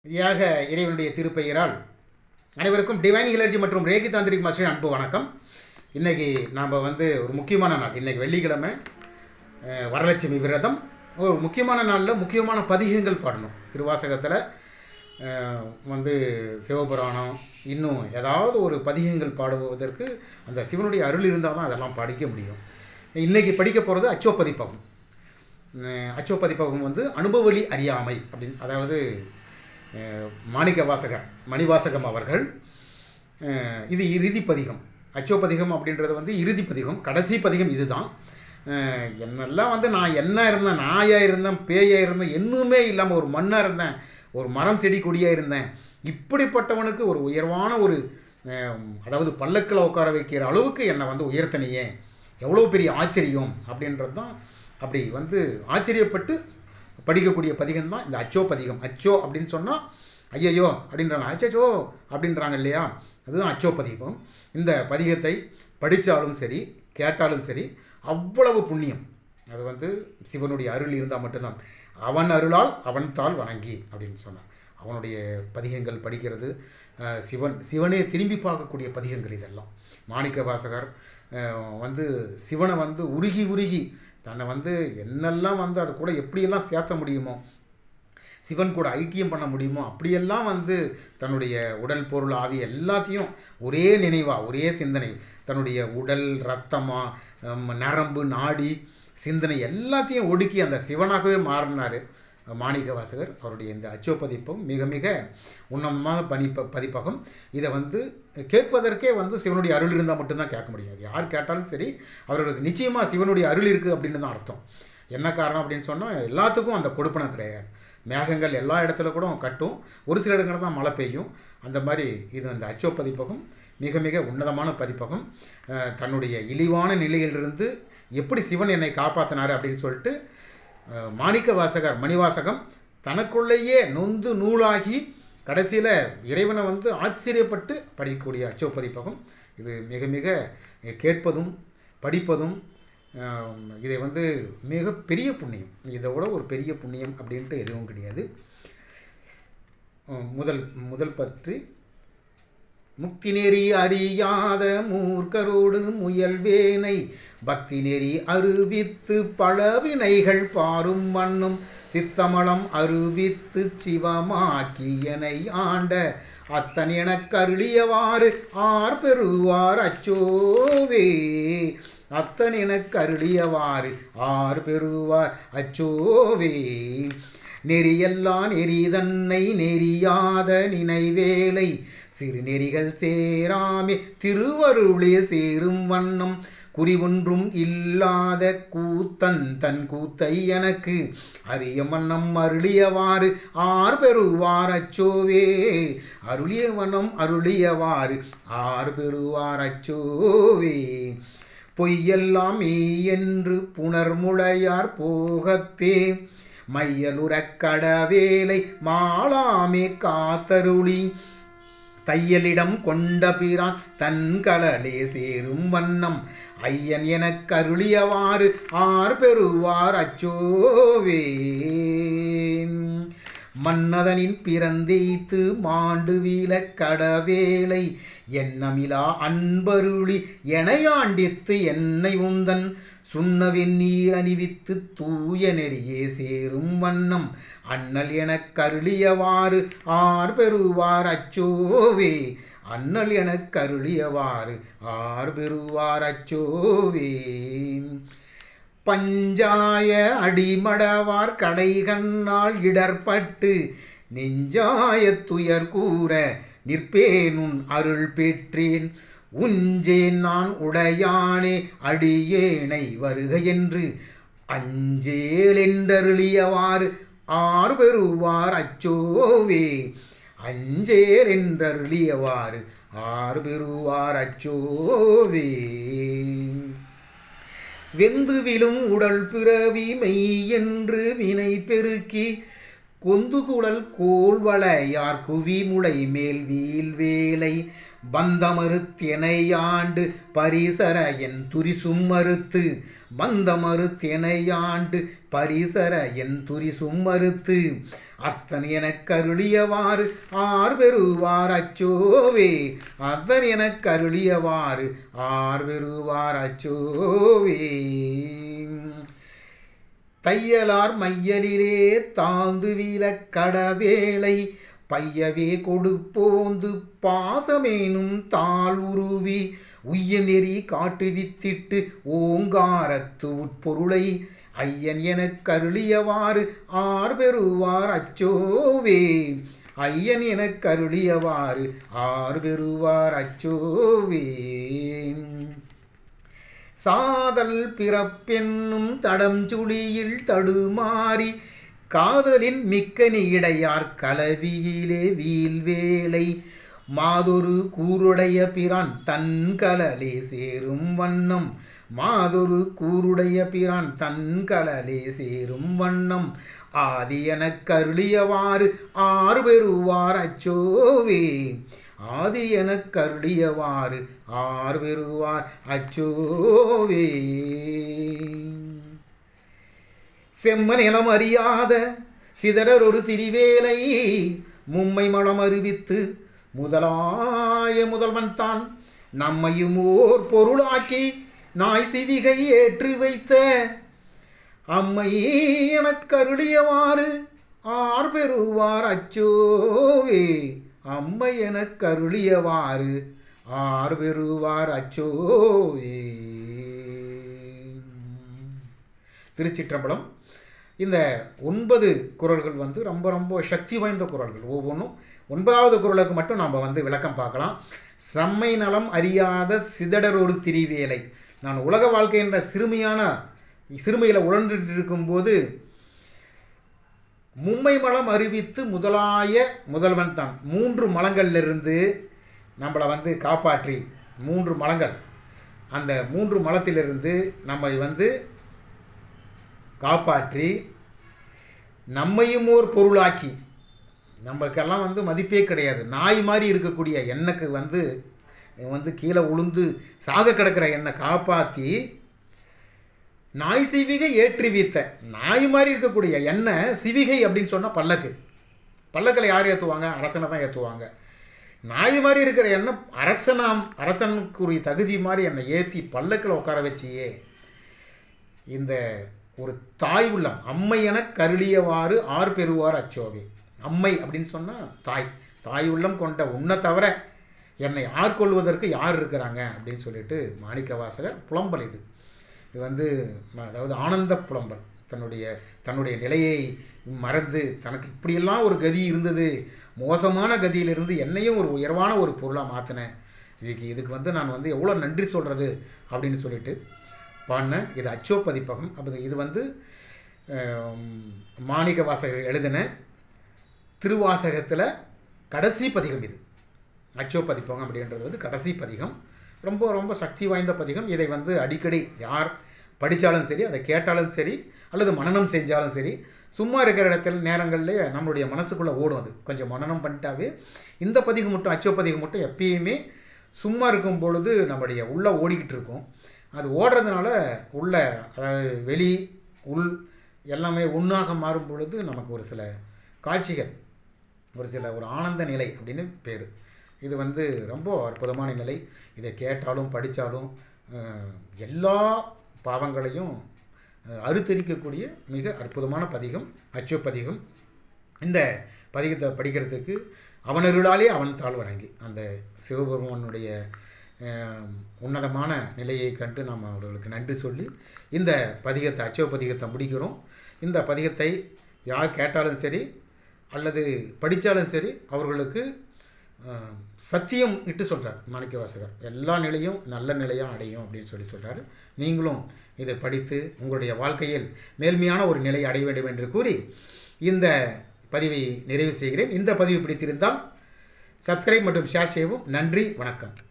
யாக இறைவனுடைய திருப்பெயரால் அனைவருக்கும் டிவைன் ஹிலர்ஜி மற்றும் ரேகி தாந்திரிக் மாஸ்டர் அன்பு வணக்கம் இன்றைக்கி நாம் வந்து ஒரு முக்கியமான நாள் இன்றைக்கி வெள்ளிக்கிழமை அஹ், வரலட்சுமி விரதம் ஒரு முக்கியமான நாளில் முக்கியமான பதிகங்கள் பாடணும் திருவாசகத்தில் அஹ், வந்து சிவபுராணம் இன்னும் ஏதாவது ஒரு பதிகங்கள் பாடுவதற்கு அந்த சிவனுடைய அருள் இருந்தால் தான் அதெல்லாம் படிக்க முடியும் இன்றைக்கி படிக்க போகிறது அச்சோ பதிப்பகம் அஹ் அச்சோ பதிப்பகம் வந்து அனுபவலி அறியாமை அப்படின்னு அதாவது அஹ் மாணிக்க வாசகர் மணிவாசகம் அவர்கள் அஹ் இது இறுதி பதிகம் அச்சோ பதிகம் அப்படின்றது வந்து இறுதி பதிகம் கடைசி பதிகம் இதுதான் அஹ் என்னெல்லாம் வந்து நான் என்ன இருந்தேன் நாயாக இருந்தேன் பேயாக இருந்தேன் என்னுமே இல்லாமல் ஒரு மண்ணாக இருந்தேன் ஒரு மரம் செடி கொடியாக இருந்தேன் இப்படிப்பட்டவனுக்கு ஒரு உயர்வான ஒரு அஹ் அதாவது பல்லக்கில் உட்கார வைக்கிற அளவுக்கு என்னை வந்து உயர்த்தனையே எவ்வளோ பெரிய ஆச்சரியம் அப்படின்றது தான் அப்படி வந்து ஆச்சரியப்பட்டு படிக்கக்கூடிய பதிகம் தான் இந்த அச்சோ பதிகம் அச்சோ அப்படின்னு சொன்னால் ஐயையோ அப்படின்றாங்க அச்சச்சோ அப்படின்றாங்க இல்லையா அதுதான் அச்சோ பதிகம் இந்த பதிகத்தை படித்தாலும் சரி கேட்டாலும் சரி அவ்வளவு புண்ணியம் அது வந்து சிவனுடைய அருள் இருந்தால் மட்டும்தான் அவன் அருளால் அவன் தாள் வணங்கி அப்படின்னு சொன்னான் அவனுடைய பதிகங்கள் படிக்கிறது அஹ், சிவன் சிவனே திரும்பி பார்க்கக்கூடிய பதிகங்கள் இதெல்லாம் மாணிக்க வாசகர் அஹ், வந்து சிவனை வந்து உருகி உருகி தன்னை வந்து என்னெல்லாம் வந்து அது கூட எப்படியெல்லாம் சேர்த்த முடியுமோ சிவன் கூட ஐக்கியம் பண்ண முடியுமோ அப்படியெல்லாம் வந்து தன்னுடைய உடல் பொருள் ஆவி எல்லாத்தையும் ஒரே நினைவா ஒரே சிந்தனை தன்னுடைய உடல் ரத்தமா ஹம், நரம்பு நாடி சிந்தனை எல்லாத்தையும் ஒடுக்கி அந்த சிவனாகவே மாறினார் மாணிக்க வாசகர் அவருடைய இந்த அச்சோ பதிப்பும் மிக மிக உன்னதமான பணிப்ப பதிப்பகம் இதை வந்து கேட்பதற்கே வந்து சிவனுடைய அருள் இருந்தால் மட்டும்தான் கேட்க முடியாது யார் கேட்டாலும் சரி அவர்களுக்கு நிச்சயமாக சிவனுடைய அருள் இருக்குது அப்படின்னு தான் அர்த்தம் என்ன காரணம் அப்படின்னு சொன்னால் எல்லாத்துக்கும் அந்த கொடுப்பனம் கிடையாது மேகங்கள் எல்லா இடத்துல கூட கட்டும் ஒரு சில இடங்கள் தான் மழை பெய்யும் அந்த மாதிரி இது அந்த அச்சோ பதிப்பகம் மிக மிக உன்னதமான பதிப்பகம் அஹ், தன்னுடைய இழிவான நிலையிலிருந்து எப்படி சிவன் என்னை காப்பாற்றினார் அப்படின்னு சொல்லிட்டு அஹ், மாணிக்க வாசகர் மணிவாசகம் தனக்குள்ளேயே நொந்து நூலாகி கடைசியில் இறைவனை வந்து ஆச்சரியப்பட்டு படிக்கக்கூடிய அச்சோ பதிப்பகம் இது மிக மிக கேட்பதும் படிப்பதும் ஆம், இதை வந்து மிக பெரிய புண்ணியம் இதை விட ஒரு பெரிய புண்ணியம் அப்படின்ட்டு எதுவும் கிடையாது உம், முதல் முதல் பற்றி முக்தி நெறி அறியாத மூர்க்கரோடு முயல்வேனை பக்தி நெறி அருவித்து பலவினைகள் பாரும் மண்ணும் சித்தமலம் அருவித்து சிவமாக்கியனை ஆண்ட அத்தன் எனக் அருளியவாறு ஆர் பெறுவார் அச்சோவே அத்தன் எனக் அருளியவாறு ஆர் பெறுவார் அச்சோவே நெறியெல்லாம் நெறிதன்னை நெறியாத நினைவேலை சிறு நெறிகள் சேராமே திருவருளே சேரும் வண்ணம் குறிவொன்றும் இல்லாத கூத்தன் தன் கூத்தை எனக்கு அரிய மன்னம் அருளியவாறு ஆர் பெறுவார் அச்சோவே அருளிய வண்ணம் அருளியவாறு ஆர் பெறுவார் அச்சோவே பொய்யெல்லாம் மெய் என்று புனர்முளையார் போகத்தே மையலுறக் கடவேலை மாளாமே காத்தருளி தையலிடம் கொண்ட பிரான் தன் கலலே சேரும் வண்ணம் ஐயன் எனக் கருளியவாறு ஆர் பெறுவார் அச்சோவே மன்னதனின் பிறந்தெய்த்து மாண்டு வீல கடவேலை எண்ணமிலா அன்பருளி எனையாண்டித்து என்னை உந்தன் சுண்ணவெண் நீர் அணிவித்து தூய நெறியே சேரும் வண்ணம் அண்ணல் எனக் கருளியவாறு ஆர் பெறுவார் அச்சோவே அண்ணல் எனக் கருளியவாறு ஆர் பெறுவார் அச்சோவே பஞ்சாய அடிமடவார் கடைகண்ணால் இடர்பட்டு நெஞ்சாய துயர் கூற நிற்பேனுன் அருள் பெற்றேன் உஞ்சேன் நான் உடையானே அடியேனை வருக என்று அஞ்சேல் என்றருளியவாறு ஆர் பெறுவார் அச்சோவே அஞ்சேல் என்றருளியவாறு ஆர் பெறுவார் அச்சோவே வெந்துவிலும் உடல் பிறவி மெய் என்று வினை பெருக்கி கொந்து குழல் கோல்வளையார் குவி முளை மேல் வீல் வேலை பந்தமறுத்தெனையாண்டு பரிசர என் துரிசும் மறுத்து பந்தமறுத்தெனையாண்டு பரிசர என் துரிசும் மறுத்து அத்தன் எனக் கருளியவாறு ஆர் பெறுவார் அச்சோவே அத்தன் எனக் கருளியவாறு ஆர் பெறுவார் அச்சோவே தையலார் மையலிலே தாழ்ந்து வீல கடவேளை பையவே கொடுப்போந்து பாசமேனும் தாழ் உருவி உய்ய நெறி காட்டுவித்திட்டு ஓங்காரத்து உட்பொருளை ஐயன் எனக் கருளியவாறு ஆர் பெறுவார் அச்சோவே ஐயன் எனக் கருளியவாறு ஆர் பெறுவார் அச்சோவே சாதல் பிறப்பென்னும் தடம் சுழியில் தடுமாறி காதலின் மிக்கனி இடையார் கலவியிலே வீல்வேலை மாதொரு கூருடைய பிரான் தன் கலலே சேரும் வண்ணம் மாதொரு கூருடைய பிரான் தன் கலலே சேரும் வண்ணம் ஆதி எனக் கருளியவாறு ஆறு பெறுவார் அச்சோவே ஆதி எனக் கருளியவாறு ஆர் பெறுவார் அச்சோவே செம்மநிலம் அறியாத சிதறர் ஒரு திரிவேலை மும்மை மலம் அறிவித்து முதலாய முதல்வன் தான் நம்மையும் ஓர் பொருளாக்கி நாய் சிவிகை ஏற்றி வைத்த அம்மை எனக் கருளியவாறு ஆர் பெறுவார் அச்சோவே அம்மை எனக் கருளியவாறு ஆர் பெறுவார் அச்சோவே திருச்சிற்றம்பலம் இந்த ஒன்பது குரல்கள் வந்து ரொம்ப ரொம்ப சக்தி வாய்ந்த குரல்கள் ஒவ்வொன்றும் ஒன்பதாவது குரலுக்கு மட்டும் நாம் வந்து விளக்கம் பார்க்கலாம் செம்மை நலம் அறியாத சிதடரோடு திரிவேலை நான் உலக வாழ்க்கை என்ற சிறுமியான சிறுமையில் உழன்றுட்டு இருக்கும்போது மும்மை மலம் அறிவித்து முதலாய முதல்வன் தான் மூன்று மலங்களிலிருந்து நம்மளை வந்து காப்பாற்றி மூன்று மலங்கள் அந்த மூன்று மலத்திலிருந்து நம்மை வந்து காப்பாற்றி நம்மையும் ஓர் பொருளாக்கி நம்மளுக்கெல்லாம் வந்து மதிப்பே கிடையாது நாய் மாதிரி இருக்கக்கூடிய எண்ணெய்க்கு வந்து வந்து கீழே உளுந்து சாக கிடக்கிற எண்ணெய் காப்பாற்றி நாய் சிவிகை ஏற்றி வீத்த நாய் மாதிரி இருக்கக்கூடிய எண்ணெய் சிவிகை அப்படின்னு சொன்னால் பல்லக்கு பல்லக்கில் யார் ஏற்றுவாங்க அரசனை தான் ஏற்றுவாங்க நாய் மாதிரி இருக்கிற எண்ணெய் அரசனாம் அரசனுக்குரிய தகுதி மாதிரி என்னை ஏற்றி பல்லக்கில் உட்கார வச்சியே இந்த ஒரு தாய் உள்ளம் அம்மை என கருளியவாறு ஆர் பெறுவார் அச்சோவே அம்மை அப்படின்னு சொன்னால் தாய் தாய் உள்ளம் கொண்ட உன்னை தவிர என்னை ஆட்கொள்வதற்கு யார் இருக்கிறாங்க அப்படின்னு சொல்லிட்டு மாணிக்க வாசகர் புலம்பல் இது இது வந்து அதாவது ஆனந்த புலம்பல் தன்னுடைய தன்னுடைய நிலையை மறந்து தனக்கு இப்படியெல்லாம் ஒரு கதி இருந்தது மோசமான கதியிலிருந்து என்னையும் ஒரு உயர்வான ஒரு பொருளாக மாற்றினேன் இதுக்கு இதுக்கு வந்து நான் வந்து எவ்வளோ நன்றி சொல்கிறது அப்படின்னு சொல்லிட்டு பாடின இது அச்சோ பதிப்பகம் அப்போ இது வந்து மாணிக்க வாசகர் எழுதின திருவாசகத்தில் கடைசி பதிகம் இது அச்சோ பதிப்பகம் அப்படின்றது வந்து கடைசி பதிகம் ரொம்ப ரொம்ப சக்தி வாய்ந்த பதிகம் இதை வந்து அடிக்கடி யார் படித்தாலும் சரி அதை கேட்டாலும் சரி அல்லது மனனம் செஞ்சாலும் சரி சும்மா இருக்கிற இடத்துல நேரங்களில் நம்மளுடைய மனசுக்குள்ளே ஓடும் அது கொஞ்சம் மனனம் பண்ணிட்டாவே இந்த பதிகம் மட்டும் அச்சோ பதிகம் மட்டும் எப்பயுமே சும்மா இருக்கும் பொழுது நம்முடைய உள்ளே ஓடிக்கிட்டு இருக்கும் அது ஓடுறதுனால உள்ள அதாவது வெளி உள் எல்லாமே ஒன்றாக மாறும் பொழுது நமக்கு ஒரு சில காட்சிகள் ஒரு சில ஒரு ஆனந்த நிலை அப்படின்னு பேர் இது வந்து ரொம்ப அற்புதமான நிலை இதை கேட்டாலும் படித்தாலும் எல்லா பாவங்களையும் அறுத்தரிக்கக்கூடிய மிக அற்புதமான பதிகம் அச்சு பதிகம் இந்த பதிகத்தை படிக்கிறதுக்கு அவனருளாலே அவன் தாழ் வணங்கி அந்த சிவபெருமானுடைய உன்னதமான நிலையை கண்டு நாம் அவர்களுக்கு நன்றி சொல்லி இந்த பதிகத்தை அச்சோ பதிகத்தை முடிக்கிறோம் இந்த பதிகத்தை யார் கேட்டாலும் சரி அல்லது படித்தாலும் சரி அவர்களுக்கு சத்தியம் இட்டு சொல்கிறார் மாணிக்க வாசகர் எல்லா நிலையும் நல்ல நிலையாக அடையும் அப்படின்னு சொல்லி சொல்கிறாரு நீங்களும் இதை படித்து உங்களுடைய வாழ்க்கையில் மேல்மையான ஒரு நிலை அடைய வேண்டும் என்று கூறி இந்த பதிவை நிறைவு செய்கிறேன் இந்த பதிவு பிடித்திருந்தால் சப்ஸ்கிரைப் மற்றும் ஷேர் செய்யவும் நன்றி வணக்கம்